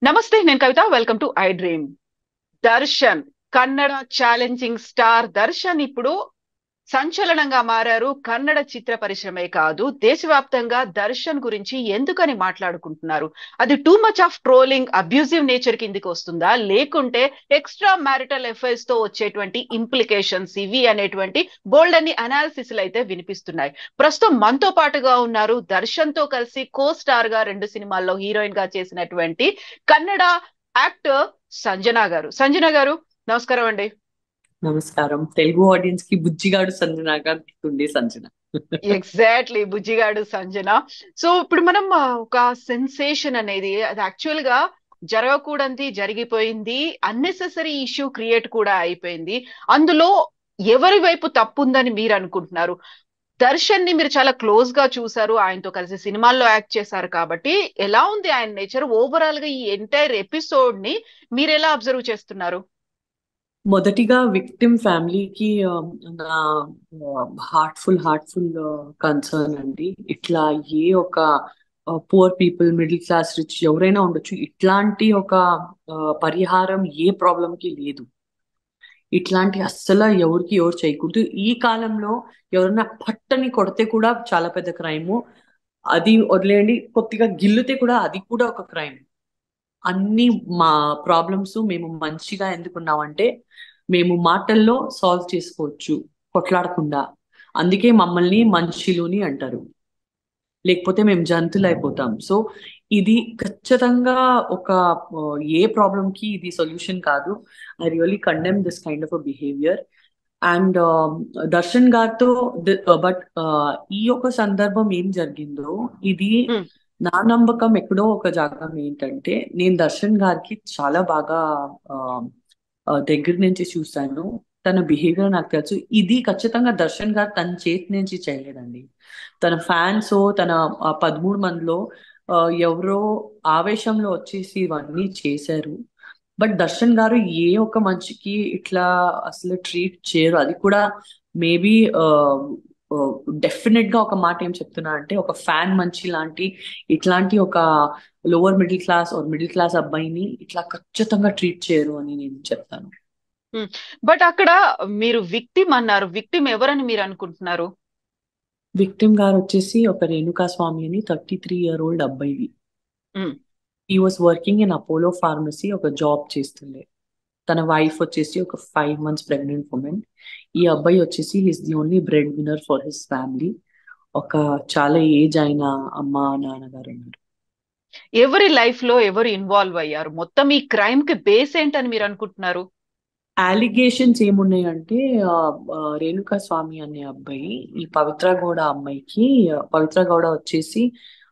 నమస్తే నేను Kavitha welcome to I dream Darshan Kannada challenging star Darshan ఇప్పుడు సంచలనంగా మారారు కన్నడ చిత్ర పరిశ్రమే కాదు దేశవ్యాప్తంగా దర్శన్ గురించి ఎందుకని మాట్లాడుకుంటున్నారు అది too much of trolling abusive nature కిందికి వస్తుందా లేకుంటే ఎక్స్ట్రా మ్యారిటల్ ఎఫైర్స్ తో వచ్చేటువంటి ఇంప్లికేషన్స్ ఇవి అనేటువంటి బోల్డ్ అని అనాలిసిస్ అయితే వినిపిస్తున్నాయి ప్రస్తుతం మనతో పాటుగా ఉన్నారు దర్శన్ తో కలిసి కో స్టార్ గా రెండు సినిమాల్లో హీరోయిన్ గా చేసినటువంటి కన్నడ యాక్టర్ సంజన గారు సంజన గారు నమస్కారం అండి నమస్కారం తెలుగు ఆడియన్స్ కి బుజ్జిగాడు సంజనాగా గుర్తుండే సంజన ఎగ్జాక్ట్లీ బుజ్జిగాడు సంజన సో ఇప్పుడు మనం ఆ, ఒక సెన్సేషన్ అనేది అది యాక్చువల్ గా జరగకూడనిది జరిగిపోయింది అన్నెసెసరీ ఇష్యూ క్రియేట్ కూడా అయిపోయింది అందులో ఎవరి వైపు తప్పు ఉందని మీరు అనుకుంటున్నారు దర్శన్ ని మీరు చాలా క్లోజ్ గా చూసారు ఆయనతో కలిసి సినిమాల్లో యాక్ట్ చేశారు కాబట్టి ఎలా ఉంది ఆయన నేచర్ ఓవరాల్ గా ఈ ఎంటైర్ ఎపిసోడ్ ని మీరు ఎలా అబ్జర్వ్ చేస్తున్నారు మొదటిగా విక్టిమ్ ఫ్యామిలీకి ఆ, నా హార్ట్ఫుల్ హార్ట్ఫుల్ కన్సర్న్ అండి ఇట్లా ఏ ఒక poor people middle class rich ఎవరైనా ఉండొచ్చు ఇట్లాంటి ఒక ఆ, పరిహారం ఏ ప్రాబ్లం కి లేదు ఇట్లాంటి అస్సలు ఎవరికి ఎవరు చేయకూడదు ఈ కాలంలో ఎవరైనా పట్టని కొడితే కూడా చాలా పెద్ద క్రైమ్ అది వదిలేయండి కొద్దిగా గిల్లితే కూడా అది కూడా ఒక క్రైమ్ అన్ని మా ప్రాబ్లమ్స్ మేము మంచిగా ఎందుకున్నామంటే మేము మాటల్లో సాల్వ్ చేసుకోవచ్చు కొట్లాడకుండా అందుకే మమ్మల్ని మనుషులుని అంటారు లేకపోతే మేము జంతువులు అయిపోతాం సో ఇది ఖచ్చితంగా ఒక ఆ, ఏ ప్రాబ్లం కి ఇది సొల్యూషన్ కాదు I really condemn this kind of behaviour and Darshan గారితో బట్ ఈ యొక్క సందర్భం ఏం జరిగిందో ఇది Hmm. నా నమ్మకం ఎక్కడో ఒక జాగం ఏంటంటే నేను దర్శన్ గారికి చాలా బాగా ఆ, ఆ, దగ్గర నుంచి చూశాను తన బిహేవియర్ నాకు తెలుసు ఇది ఖచ్చితంగా దర్శన్ గారు తన చేతి నుంచి చేయలేదండి తన ఫ్యాన్స్ తన ఆ పదమూడు మందిలో ఆ, ఎవరో ఆవేశంలో వచ్చేసి ఇవన్నీ చేశారు బట్ దర్శన్ గారు ఏ ఒక్క మనిషికి ఇట్లా అసలు ట్రీట్ చేయరు అది కూడా మేబీ డెఫినెట్ గా ఒక మాట ఏం చెప్తున్నా అంటే ఒక ఫ్యాన్ మంచి లాంటి ఇట్లాంటి ఒక lower middle class or middle class అబ్బాయిని ఇట్లా ఖచ్చితంగా ట్రీట్ చేయరు అని నేను చెప్తాను బట్ అక్కడ మీరు విక్టిమ్ అన్నారు విక్టిమ్ ఎవరని మీరు అనుకుంటున్నారు విక్టిమ్ గారు వచ్చేసి ఒక రేణుకా స్వామి అని థర్టీ త్రీ ఇయర్ ఓల్డ్ అబ్బాయివి Hmm. He was working in Apollo pharmacy ఒక జాబ్ చేస్తుండే తన వైఫ్ వచ్చేసి ఒక ఫైవ్ మంత్స్ ప్రెగ్నెంట్ ఉమెన్ ఈ అబ్బాయి వచ్చేసి his the only breadwinner for his family ఒక చాలా ఏజ్ అయిన అమ్మ నాన్నగారు ఉన్నారు ఎవరి లైఫ్ లో ఎవరు ఇన్వాల్వ్ అయ్యారు మొత్తం ఈ క్రైమ్ కి బేస్ ఏంటని మీరు అనుకుంటున్నారు అలిగేషన్స్ ఏమున్నాయంటే ఆ, ఆ, రేణుకా స్వామి అనే అబ్బాయి ఈ పవిత్ర గౌడ అమ్మాయికి ఆ, పవిత్ర గౌడ వచ్చేసి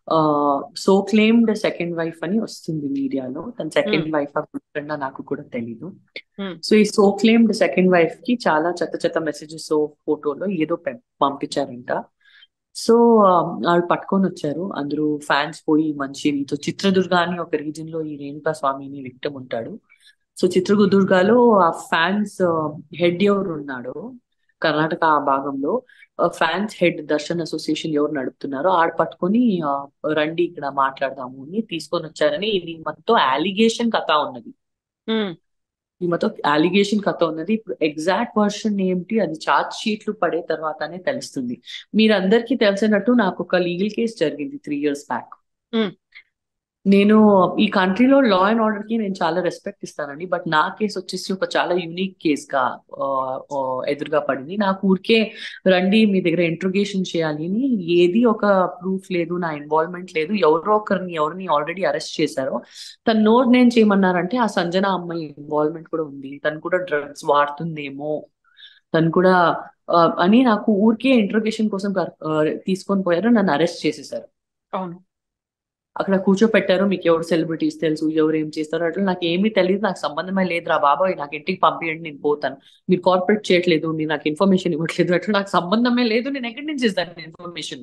సో క్లెయిమ్డ్ సెకండ్ వైఫ్ అని వస్తుంది మీడియాలో తన సెకండ్ Hmm. వైఫ్ ఫ్రెండ్ నాకు కూడా తెలీదు Hmm. సో ఈ సో క్లెయిమ్డ్ సెకండ్ వైఫ్ కి చాలా చెత్త చెత్త మెసేజెస్ ఫోటోలో ఏదో పె- పంపించారంట సో వాళ్ళు పట్టుకొని వచ్చారు అందరూ ఫ్యాన్స్ పోయి మంచి సో చిత్రదుర్గ అని ఒక రీజన్ లో ఈ రేణుకా స్వామిని విక్టమ్ ఉంటాడు సో చిత్రదుర్గలో ఆ ఫ్యాన్స్ హెడ్ ఎవరు ఉన్నాడో కర్ణాటక ఆ భాగంలో ఫ్యాన్స్ హెడ్ దర్శన్ అసోసియేషన్ ఎవరు నడుపుతున్నారో ఆడ పట్టుకొని ఆ, రండి ఇక్కడ మాట్లాడదాము అని తీసుకొని వచ్చారని ఇది మొత్తం అలిగేషన్ కథ ఉన్నది ఉమ్, ఈ మొత్తం అలిగేషన్ కథ ఉన్నది ఇప్పుడు ఎగ్జాక్ట్ వర్షన్ ఏంటి అది చార్జ్ షీట్లు పడే తర్వాతనే తెలుస్తుంది మీరందరికీ తెలిసినట్టు నాకు ఒక లీగల్ కేసు జరిగింది త్రీ ఇయర్స్ బ్యాక్ ఉమ్, నేను ఈ కంట్రీలో లా అండ్ ఆర్డర్ కి నేను చాలా రెస్పెక్ట్ ఇస్తానండి బట్ నా కేసు వచ్చేసి ఒక చాలా యూనిక్ కేస్ గా ఆ, ఆ, ఎదురుగా పడింది నాకు ఊరికే రండి మీ దగ్గర ఇంట్రోగేషన్ చేయాలి అని ఏది ఒక ప్రూఫ్ లేదు నా ఇన్వాల్వ్మెంట్ లేదు ఎవరో ఒకరిని ఎవరిని ఆల్రెడీ అరెస్ట్ చేశారో తన నోట్ నేను చేయమన్నారంటే ఆ సంజన అమ్మాయి ఇన్వాల్వ్మెంట్ కూడా ఉంది తను కూడా డ్రగ్స్ వాడుతుందేమో తను కూడా ఆ, అని నాకు ఊరికే ఇంట్రోగేషన్ కోసం కర్- ఆ, తీసుకొని పోయారు నన్ను అరెస్ట్ చేసేసారు అవును అక్కడ కూర్చోపెట్టారు మీకు ఎవరు సెలబ్రిటీస్ తెలుసు ఎవరు ఏం చేస్తారు అట్లా నాకు ఏమీ తెలియదు నాకు సంబంధమే లేదురా బాబాయ్ నాకు ఇంటికి పంపించండి నేను పోతాను మీరు కార్పొరేట్ చేయట్లేదు మీరు నాకు ఇన్ఫర్మేషన్ ఇవ్వట్లేదు అట్లా నాకు సంబంధమే లేదు నేను ఎక్కడి నుంచి ఇస్తాను ఇన్ఫర్మేషన్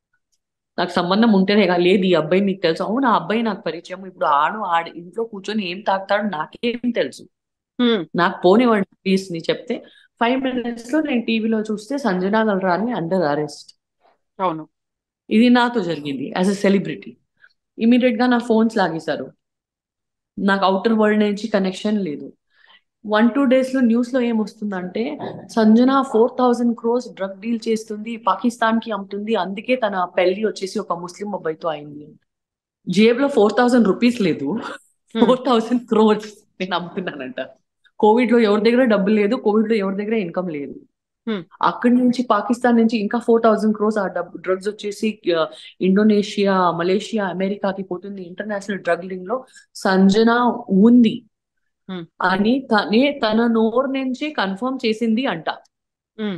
నాకు సంబంధం ఉంటేనే కదా లేదు ఈ అబ్బాయి మీకు తెలుసు అవును ఆ అబ్బాయి నాకు పరిచయం ఇప్పుడు ఆడు ఆడ ఇంట్లో కూర్చొని ఏం తాగుతాడు నాకేం తెలుసు ఉమ్, నాకు పోనివ్వండి ప్లీజ్ ని చెప్తే ఫైవ్ మినిట్స్ లో నేను టీవీలో చూస్తే సంజనా గల్రా అని అండర్ అరెస్ట్ అవును ఇది నాతో జరిగింది యాజ్ ఎ సెలబ్రిటీ ఇమీడియట్ గా నా ఫోన్స్ లాగేశారు నాకు అవుటర్ వరల్డ్ నుంచి కనెక్షన్ లేదు వన్ టూ డేస్ లో న్యూస్ లో ఏం వస్తుందంటే Sanjana four thousand crores drug deal చేస్తుంది పాకిస్తాన్ కి అమ్ముతుంది అందుకే తన పెళ్లి వచ్చేసి ఒక ముస్లిం అబ్బాయితో అయింది జేబులో ఫోర్ థౌజండ్ రూపీస్ లేదు Hmm. ఫోర్ థౌజండ్ క్రోర్స్ నేను అమ్ముతున్నానంట కోవిడ్ లో ఎవరి దగ్గర డబ్బులు లేదు కోవిడ్ లో ఎవరి దగ్గర ఇన్కమ్ లేదు Hmm. అక్కడి నుంచి పాకిస్తాన్ నుంచి ఇంకా ఫోర్ థౌజండ్ క్రోస్ ఆ డబ్బు డ్రగ్స్ వచ్చేసి ఆ, ఇండోనేషియా మలేషియా అమెరికాకి పోతుంది ఇంటర్నేషనల్ డ్రగ్ లింక్ లో సంజన ఉంది Hmm. అని తనే తన నోరు నుంచి కన్ఫర్మ్ చేసింది అంట Hmm.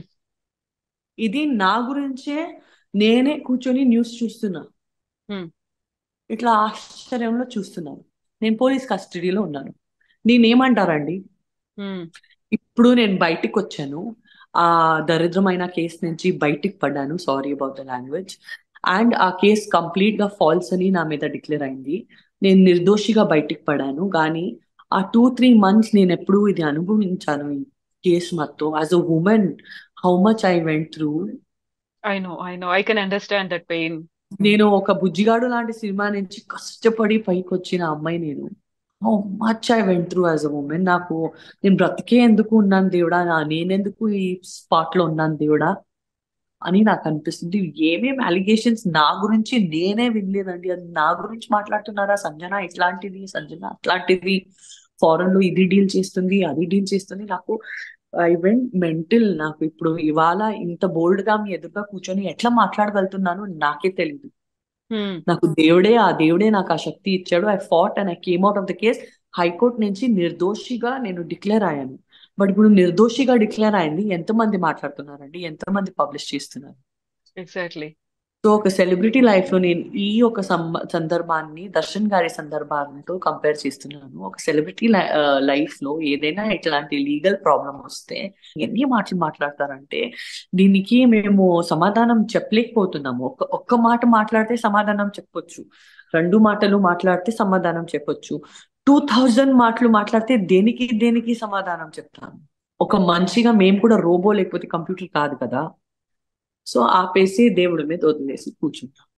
ఇది నా గురించే నేనే కూర్చొని న్యూస్ చూస్తున్నా Hmm. ఇట్లా ఆశ్చర్యంలో చూస్తున్నాను నేను పోలీస్ కస్టడీలో ఉన్నాను నేనేమంటారండి ఉమ్, ఇప్పుడు నేను బయటికి వచ్చాను ఆ దరిద్రమైన కేసు నుంచి బయటికి పడ్డాను sorry about the language and ఆ కేసు కంప్లీట్ గా ఫాల్స్ అని నా మీద డిక్లేర్ అయింది నేను నిర్దోషిగా బయటికి పడాను కానీ ఆ టూ త్రీ మంత్స్ నేను ఎప్పుడూ ఇది అనుభవించాను ఈ కేసు మొత్తం as a women how much I went through I know, I know. I can understand that pain. నేను ఒక బుజ్జిగాడు లాంటి సినిమా నుంచి కష్టపడి పైకి వచ్చిన అమ్మాయి నేను how much I went through as a women నాకు నేను బ్రతికే ఎందుకు ఉన్నాను దేవుడా నా నేనెందుకు ఈ స్పాట్ లో ఉన్నాను దేవుడా అని నాకు అనిపిస్తుంది ఏమేమి అలిగేషన్స్ నా గురించి నేనే వినలేదండి అది నా గురించి మాట్లాడుతున్నారా సంజన ఇట్లాంటిది సంజన అట్లాంటిది ఫారెన్ లో ఇది డీల్ చేస్తుంది అది డీల్ చేస్తుంది నాకు ఐ వెంట్ మెంటల్ నాకు ఇప్పుడు ఇవాళ ఇంత బోల్డ్ గా మీ ఎదురుగా కూర్చొని ఎట్లా మాట్లాడగలుగుతున్నాను నాకే తెలియదు Hmm. నాకు దేవుడే ఆ దేవుడే నాకు ఆ శక్తి ఇచ్చాడు I fought and I came out of the case high court నుంచి నిర్దోషిగా నేను డిక్లేర్ అయ్యాను బట్ ఇప్పుడు నిర్దోషిగా డిక్లేర్ అయింది ఎంతమంది మాట్లాడుతున్నారండి ఎంతమంది పబ్లిష్ చేస్తున్నారు Exactly. సో ఒక సెలబ్రిటీ లైఫ్ లో నేను ఈ ఒక సం- సందర్భాన్ని దర్శన్ గారి సందర్భాలతో కంపేర్ చేస్తున్నాను ఒక సెలబ్రిటీ లైఫ్ లో ఏదైనా ఇట్లాంటి లీగల్ ప్రాబ్లం వస్తే ఎన్ని మాటలు మాట్లాడతారంటే దీనికి మేము సమాధానం చెప్పలేకపోతున్నాము ఒక్క ఒక్క మాట మాట్లాడితే సమాధానం చెప్పొచ్చు రెండు మాటలు మాట్లాడితే సమాధానం చెప్పొచ్చు టూ థౌజండ్ మాటలు మాట్లాడితే దేనికి దేనికి సమాధానం చెప్తాను ఒక మనిషిగా మేము కూడా రోబో లేకపోతే కంప్యూటర్ కాదు కదా సో ఆపేసి దేవుడి మీద వదిలేసి కూర్చుంటాం